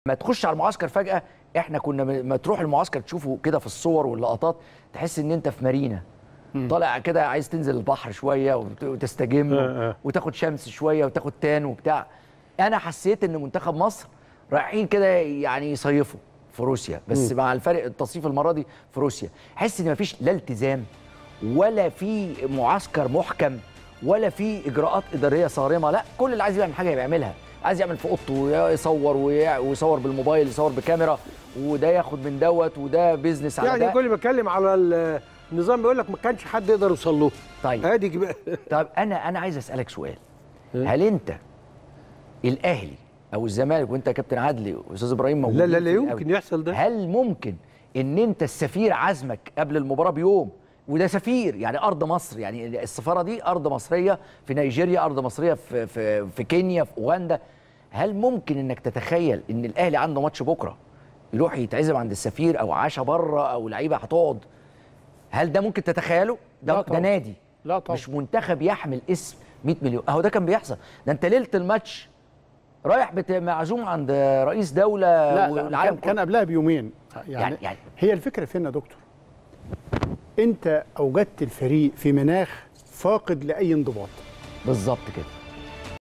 ما تخش على المعسكر فجاه احنا كنا م- ما تروح المعسكر تشوفه كده في الصور واللقطات تحس ان انت في مارينا طالع كده عايز تنزل البحر شويه وت- وتستجم آه، آه. وتاخد شمس شويه وتاخد تان وبتاع انا حسيت ان منتخب مصر رايحين كده يعني يصيفوا في روسيا بس مع الفرق التصيف المره دي في روسيا حس ان مفيش لا التزام ولا في معسكر محكم ولا في اجراءات اداريه صارمه لا كل اللي عايز يعمل حاجه بيعملها عايز يعمل في اوضته يصور ويع- ويصور بالموبايل يصور بكاميرا وده ياخد من دوت وده بيزنس على يعني ده كل ما اتكلم على ال- النظام بيقول لك ما كانش حد يقدر يوصل له طيب ادي جب- طب انا انا عايز اسالك سؤال هل انت الاهلي او الزمالك وانت يا كابتن عدلي واستاذ ابراهيم موجودين لا لا لا في يمكن الأول. يحصل ده هل ممكن ان انت السفير عزمك قبل المباراه بيوم وده سفير يعني ارض مصر يعني السفاره دي ارض مصريه في نيجيريا ارض مصريه في في في كينيا في اوغندا هل ممكن انك تتخيل ان الاهلي عنده ماتش بكره يروح يتعزم عند السفير او عشاء بره او لعيبه هتقعد هل ده ممكن تتخيله ده, لا ده طبعا. نادي لا طبعا. مش منتخب يحمل اسم 100 مليون اهو ده كان بيحصل ده انت ليله الماتش رايح بت- معزوم عند رئيس دوله لا لا والعالم كان, كان قبلها بيومين يعني, يعني- يعني- هي الفكره فين يا دكتور انت اوجدت الفريق في مناخ فاقد لاي انضباط بالظبط كده